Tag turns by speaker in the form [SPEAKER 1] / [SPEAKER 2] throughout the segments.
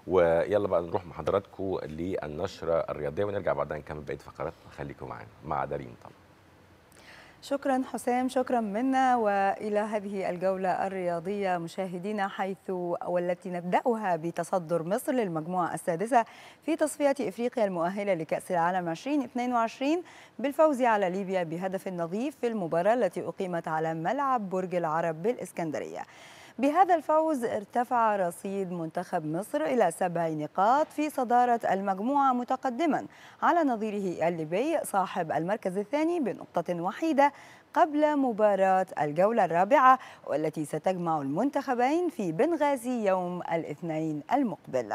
[SPEAKER 1] ويلا بقى نروح مع حضراتكم للنشره الرياضيه ونرجع بعدها نكمل بقيه فقراتنا خليكم معانا مع دارين طبعا
[SPEAKER 2] شكرا حسام شكرا منا والى هذه الجوله الرياضيه مشاهدينا حيث والتي نبداها بتصدر مصر للمجموعه السادسه في تصفيه افريقيا المؤهله لكاس العالم 2022 بالفوز على ليبيا بهدف نظيف في المباراه التي اقيمت على ملعب برج العرب بالاسكندريه. بهذا الفوز ارتفع رصيد منتخب مصر إلى سبع نقاط في صدارة المجموعة متقدما على نظيره الليبي صاحب المركز الثاني بنقطة وحيدة قبل مباراة الجولة الرابعة والتي ستجمع المنتخبين في بنغازي يوم الاثنين المقبل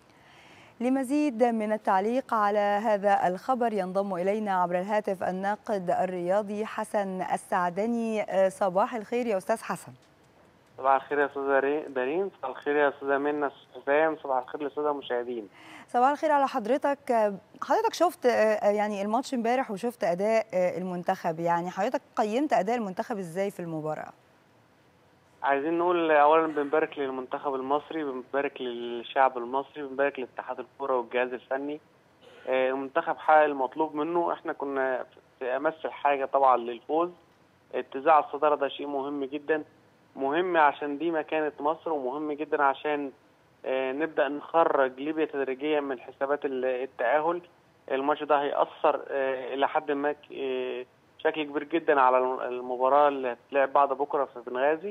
[SPEAKER 2] لمزيد من التعليق على هذا الخبر ينضم إلينا عبر الهاتف الناقد الرياضي حسن السعدني صباح الخير يا أستاذ حسن
[SPEAKER 3] صباح الخير يا استاذه دارين صباح الخير يا استاذه منى حسام صباح الخير للساده المشاهدين
[SPEAKER 2] صباح الخير على حضرتك حضرتك شفت يعني الماتش امبارح وشفت اداء المنتخب يعني حضرتك قيمت اداء المنتخب ازاي في المباراه
[SPEAKER 3] عايزين نقول اولا بنبارك للمنتخب المصري بنبارك للشعب المصري بنبارك لاتحاد الكره والجهاز الفني المنتخب حقق المطلوب منه احنا كنا في امس الحاجه طبعا للفوز اتزاع الصداره ده شيء مهم جدا مهم عشان دي مكانة مصر ومهم جدا عشان نبدأ نخرج ليبيا تدريجيا من حسابات التأهل الماتش ده هيأثر إلى حد ما بشكل كبير جدا على المباراة اللي هتتلعب بعد بكرة في بنغازي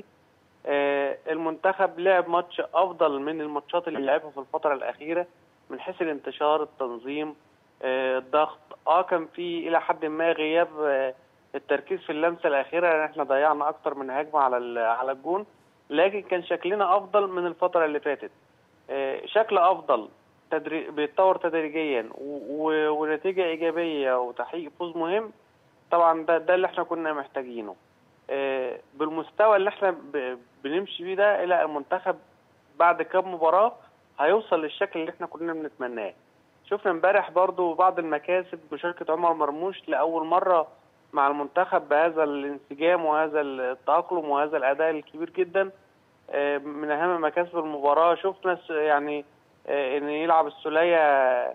[SPEAKER 3] المنتخب لعب ماتش أفضل من الماتشات اللي لعبها في الفترة الأخيرة من حيث الانتشار التنظيم الضغط اه كان في إلى حد ما غياب التركيز في اللمسه الاخيره لان احنا ضيعنا اكتر من هجمه على على الجون لكن كان شكلنا افضل من الفتره اللي فاتت شكل افضل تدري... بيتطور تدريجيا و... ونتيجه ايجابيه وتحقيق فوز مهم طبعا ده ده اللي احنا كنا محتاجينه بالمستوى اللي احنا ب... بنمشي بيه ده الى المنتخب بعد كام مباراه هيوصل للشكل اللي احنا كنا بنتمناه شفنا امبارح برضو بعض المكاسب بشركه عمر مرموش لاول مره مع المنتخب بهذا الانسجام وهذا التأقلم وهذا الأداء الكبير جدا من أهم مكاسب المباراة شفنا يعني إن يلعب السولية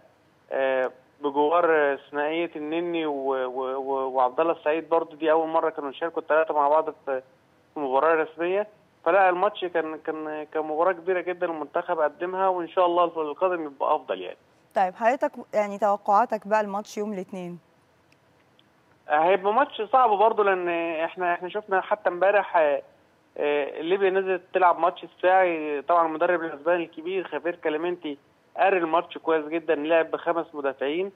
[SPEAKER 3] بجوار ثنائية النني وعبد الله السعيد برضو دي أول مرة كانوا يشاركوا الثلاثة مع بعض في مباراة رسمية فلا الماتش كان كان كان مباراة كبيرة جدا المنتخب قدمها وإن شاء الله القادم يبقى أفضل يعني.
[SPEAKER 2] طيب حضرتك يعني توقعاتك بقى الماتش يوم الاثنين
[SPEAKER 3] هيبقى ماتش صعب برضه لان احنا احنا شفنا حتى امبارح ليبيا نزلت تلعب ماتش دفاعي طبعا المدرب الاسباني الكبير خافير كاليمنتي قاري الماتش كويس جدا لعب بخمس مدافعين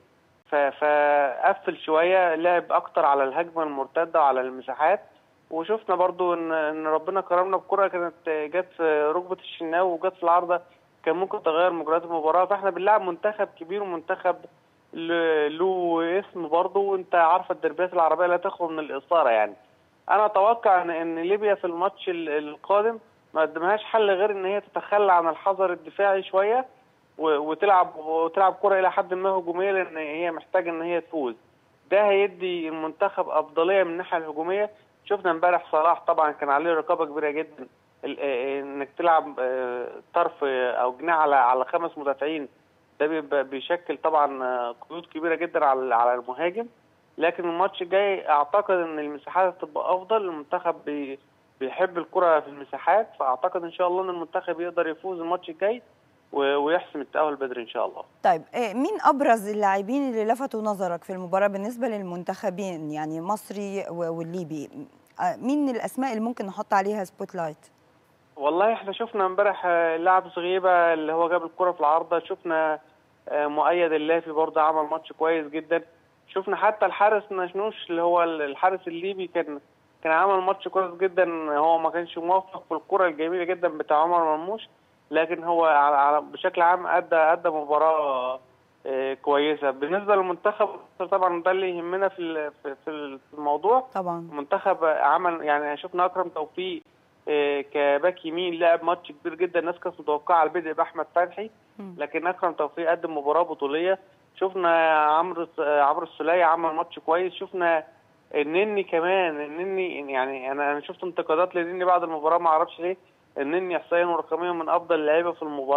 [SPEAKER 3] فقفل شويه لعب اكتر على الهجمه المرتده وعلى المساحات وشفنا برضو ان ان ربنا كرمنا بكره كانت جت في ركبه الشناوي وجت في العارضه كان ممكن تغير مجريات المباراه فاحنا بنلعب منتخب كبير ومنتخب له اسم برضه وانت عارفه الدربيات العربيه لا تخلو من الاثاره يعني انا اتوقع ان ان ليبيا في الماتش القادم ما قدمهاش حل غير ان هي تتخلى عن الحذر الدفاعي شويه وتلعب وتلعب كره الى حد ما هجوميه لان هي محتاجه ان هي تفوز ده هيدي المنتخب افضليه من الناحيه الهجوميه شفنا امبارح صلاح طبعا كان عليه رقابه كبيره جدا انك تلعب طرف او جناح على على خمس مدافعين ده بيشكل طبعا قيود كبيره جدا على على المهاجم لكن الماتش الجاي اعتقد ان المساحات هتبقى افضل المنتخب بي بيحب الكره في المساحات فاعتقد ان شاء الله ان المنتخب يقدر يفوز الماتش الجاي ويحسم التاهل بدري ان شاء الله.
[SPEAKER 2] طيب مين ابرز اللاعبين اللي لفتوا نظرك في المباراه بالنسبه للمنتخبين يعني مصري والليبي مين الاسماء اللي ممكن نحط عليها سبوت لايت؟
[SPEAKER 3] والله احنا شفنا امبارح لاعب صغيبه اللي هو جاب الكره في العارضه شفنا مؤيد اللافي برضه عمل ماتش كويس جدا شفنا حتى الحارس نشنوش اللي هو الحارس الليبي كان كان عمل ماتش كويس جدا هو ما كانش موفق في الكره الجميله جدا بتاع عمر مرموش لكن هو على بشكل عام ادى ادى مباراه كويسه بالنسبه للمنتخب طبعا ده اللي يهمنا في في الموضوع
[SPEAKER 2] طبعا
[SPEAKER 3] المنتخب عمل يعني شفنا اكرم توفيق كباك يمين لعب ماتش كبير جدا الناس كانت متوقعه البدء باحمد فتحي لكن اكرم توفيق قدم مباراه بطوليه شفنا عمرو عمرو السوليه عمل ماتش كويس شفنا النني كمان النني يعني انا انا شفت انتقادات للنني بعد المباراه ما اعرفش ليه النني احصائيا ورقميا من افضل اللعيبه في المباراه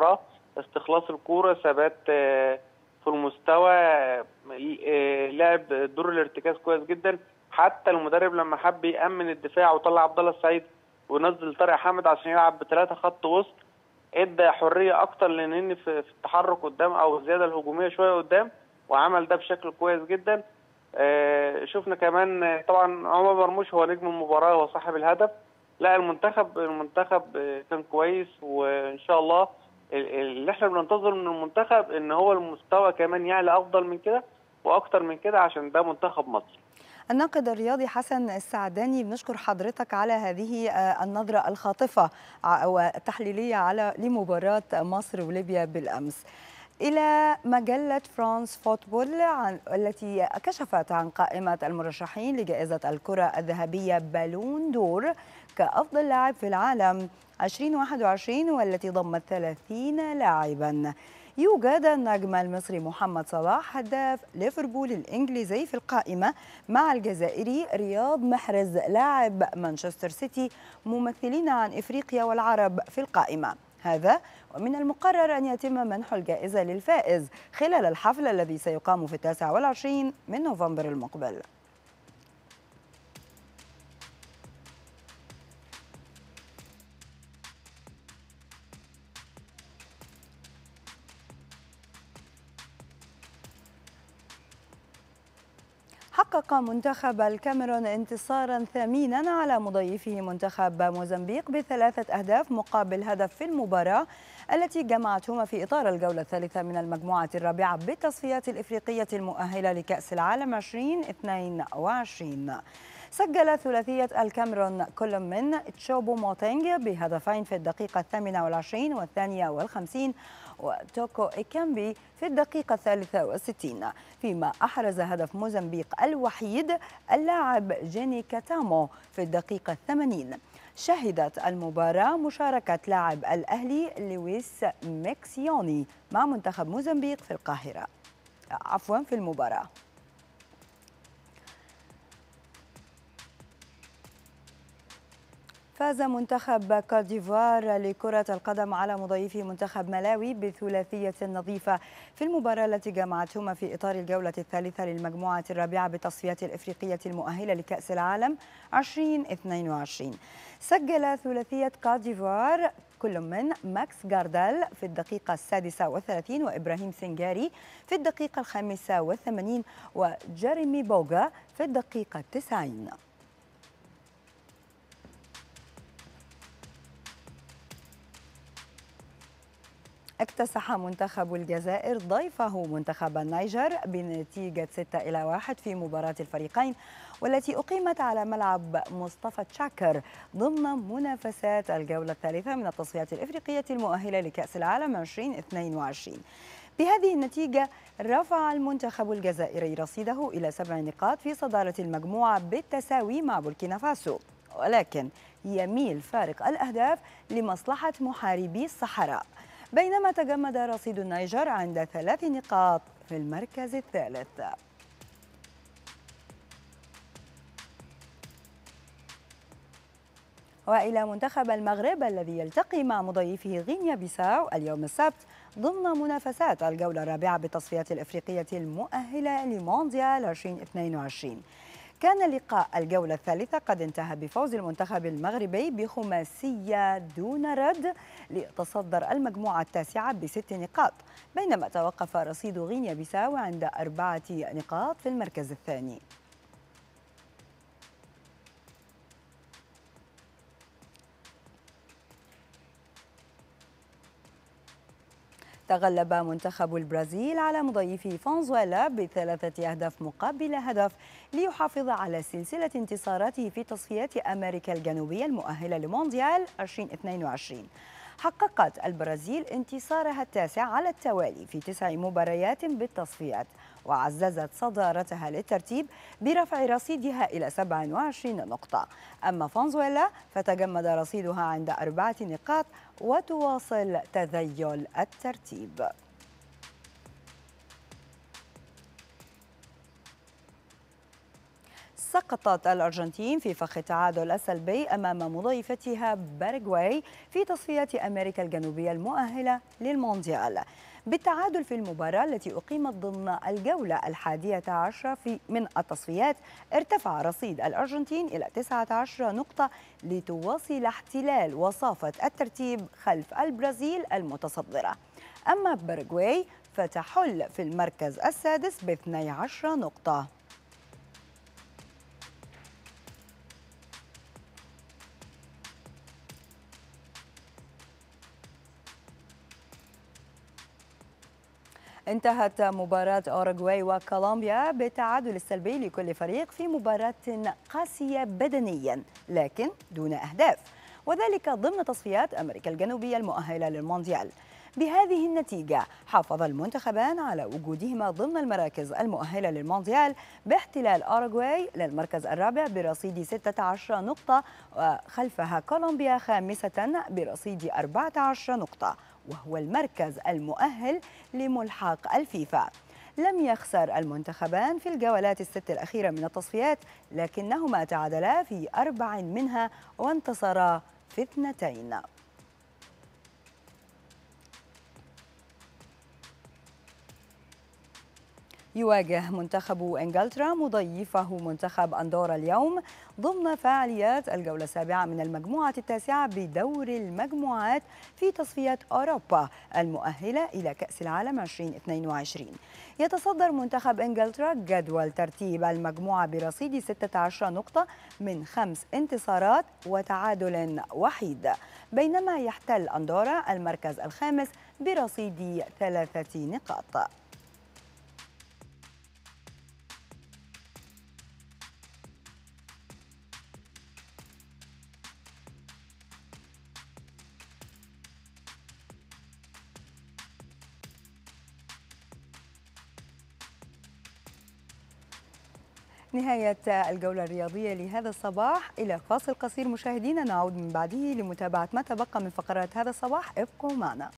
[SPEAKER 3] استخلاص الكوره ثبات آه، في المستوى آه، لعب دور الارتكاز كويس جدا حتى المدرب لما حب يامن الدفاع وطلع عبد الله السعيد ونزل طارق حامد عشان يلعب بثلاثه خط وسط ادى حريه اكتر لنني في في التحرك قدام او الزياده الهجوميه شويه قدام وعمل ده بشكل كويس جدا آه، شفنا كمان آه، طبعا عمر مرموش هو نجم المباراه وصاحب الهدف لا المنتخب المنتخب آه، كان كويس وان شاء الله ال- اللي احنا بننتظر من المنتخب ان هو المستوى كمان يعلى افضل من كده واكتر من كده عشان ده منتخب مصر
[SPEAKER 2] الناقد الرياضي حسن السعداني بنشكر حضرتك على هذه آه، النظرة الخاطفة ع- والتحليلية على لمباراة مصر وليبيا بالأمس إلى مجلة فرانس فوتبول عن التي كشفت عن قائمة المرشحين لجائزة الكرة الذهبية بالون دور كأفضل لاعب في العالم 2021 والتي ضمت 30 لاعباً يوجد النجم المصري محمد صلاح هداف ليفربول الإنجليزي في القائمة مع الجزائري رياض محرز لاعب مانشستر سيتي ممثلين عن إفريقيا والعرب في القائمة هذا ومن المقرر أن يتم منح الجائزة للفائز خلال الحفل الذي سيقام في التاسع والعشرين من نوفمبر المقبل حقق منتخب الكاميرون انتصارا ثمينا على مضيفه منتخب موزمبيق بثلاثة أهداف مقابل هدف في المباراة التي جمعتهما في إطار الجولة الثالثة من المجموعة الرابعة بالتصفيات الإفريقية المؤهلة لكأس العالم 2022 سجل ثلاثية الكاميرون كل من تشوبو موتينغ بهدفين في الدقيقة الثامنة والعشرين والثانية والخمسين وتوكو إيكامبي في الدقيقة الثالثة والستين فيما أحرز هدف موزمبيق الوحيد اللاعب جيني كاتامو في الدقيقة الثمانين شهدت المباراة مشاركة لاعب الأهلي لويس ميكسيوني مع منتخب موزمبيق في القاهرة عفوا في المباراة فاز منتخب كوت ديفوار لكرة القدم على مضيفه منتخب ملاوي بثلاثية نظيفة في المباراة التي جمعتهما في إطار الجولة الثالثة للمجموعة الرابعة بالتصفيات الإفريقية المؤهلة لكأس العالم 2022 سجل ثلاثية كوت ديفوار كل من ماكس جاردال في الدقيقة السادسة والثلاثين وإبراهيم سنجاري في الدقيقة الخامسة والثمانين وجيريمي بوغا في الدقيقة التسعين اكتسح منتخب الجزائر ضيفه منتخب النيجر بنتيجة 6 إلى 1 في مباراة الفريقين والتي أقيمت على ملعب مصطفى تشاكر ضمن منافسات الجولة الثالثة من التصفيات الإفريقية المؤهلة لكأس العالم 2022 بهذه النتيجة رفع المنتخب الجزائري رصيده إلى سبع نقاط في صدارة المجموعة بالتساوي مع بوركينا فاسو ولكن يميل فارق الأهداف لمصلحة محاربي الصحراء بينما تجمد رصيد النيجر عند ثلاث نقاط في المركز الثالث والى منتخب المغرب الذي يلتقي مع مضيفه غينيا بيساو اليوم السبت ضمن منافسات الجوله الرابعه بالتصفيات الافريقيه المؤهله لمونديال 2022 كان لقاء الجولة الثالثة قد انتهى بفوز المنتخب المغربي بخماسية دون رد ليتصدر المجموعة التاسعة بست نقاط بينما توقف رصيد غينيا بيساو عند أربعة نقاط في المركز الثاني تغلب منتخب البرازيل على مضيفه فنزويلا بثلاثة أهداف مقابل هدف ليحافظ على سلسلة انتصاراته في تصفيات أمريكا الجنوبية المؤهلة لمونديال 2022 حققت البرازيل انتصارها التاسع على التوالي في تسع مباريات بالتصفيات وعززت صدارتها للترتيب برفع رصيدها إلى 27 نقطة أما فنزويلا فتجمد رصيدها عند أربعة نقاط وتواصل تذيل الترتيب سقطت الأرجنتين في فخ التعادل السلبي أمام مضيفتها باراغواي في تصفيات أمريكا الجنوبية المؤهلة للمونديال بالتعادل في المباراة التي أقيمت ضمن الجولة الحادية عشرة في من التصفيات ارتفع رصيد الأرجنتين إلى 19 نقطة لتواصل احتلال وصافة الترتيب خلف البرازيل المتصدرة أما باراغواي فتحل في المركز السادس ب 12 نقطة انتهت مباراة أوروغواي وكولومبيا بالتعادل السلبي لكل فريق في مباراة قاسية بدنيا لكن دون أهداف وذلك ضمن تصفيات أمريكا الجنوبية المؤهلة للمونديال بهذه النتيجة حافظ المنتخبان على وجودهما ضمن المراكز المؤهلة للمونديال باحتلال أوروغواي للمركز الرابع برصيد 16 نقطة وخلفها كولومبيا خامسة برصيد 14 نقطة وهو المركز المؤهل لملحق الفيفا لم يخسر المنتخبان في الجولات الست الأخيرة من التصفيات لكنهما تعادلا في أربع منها وانتصرا في اثنتين يواجه منتخب انجلترا مضيفه منتخب اندورا اليوم ضمن فعاليات الجوله السابعه من المجموعه التاسعه بدور المجموعات في تصفيات اوروبا المؤهله الى كاس العالم 2022 يتصدر منتخب انجلترا جدول ترتيب المجموعه برصيد 16 نقطه من خمس انتصارات وتعادل وحيد بينما يحتل اندورا المركز الخامس برصيد ثلاثه نقاط نهاية الجولة الرياضية لهذا الصباح إلى فاصل قصير مشاهدينا نعود من بعده لمتابعة ما تبقى من فقرات هذا الصباح ابقوا معنا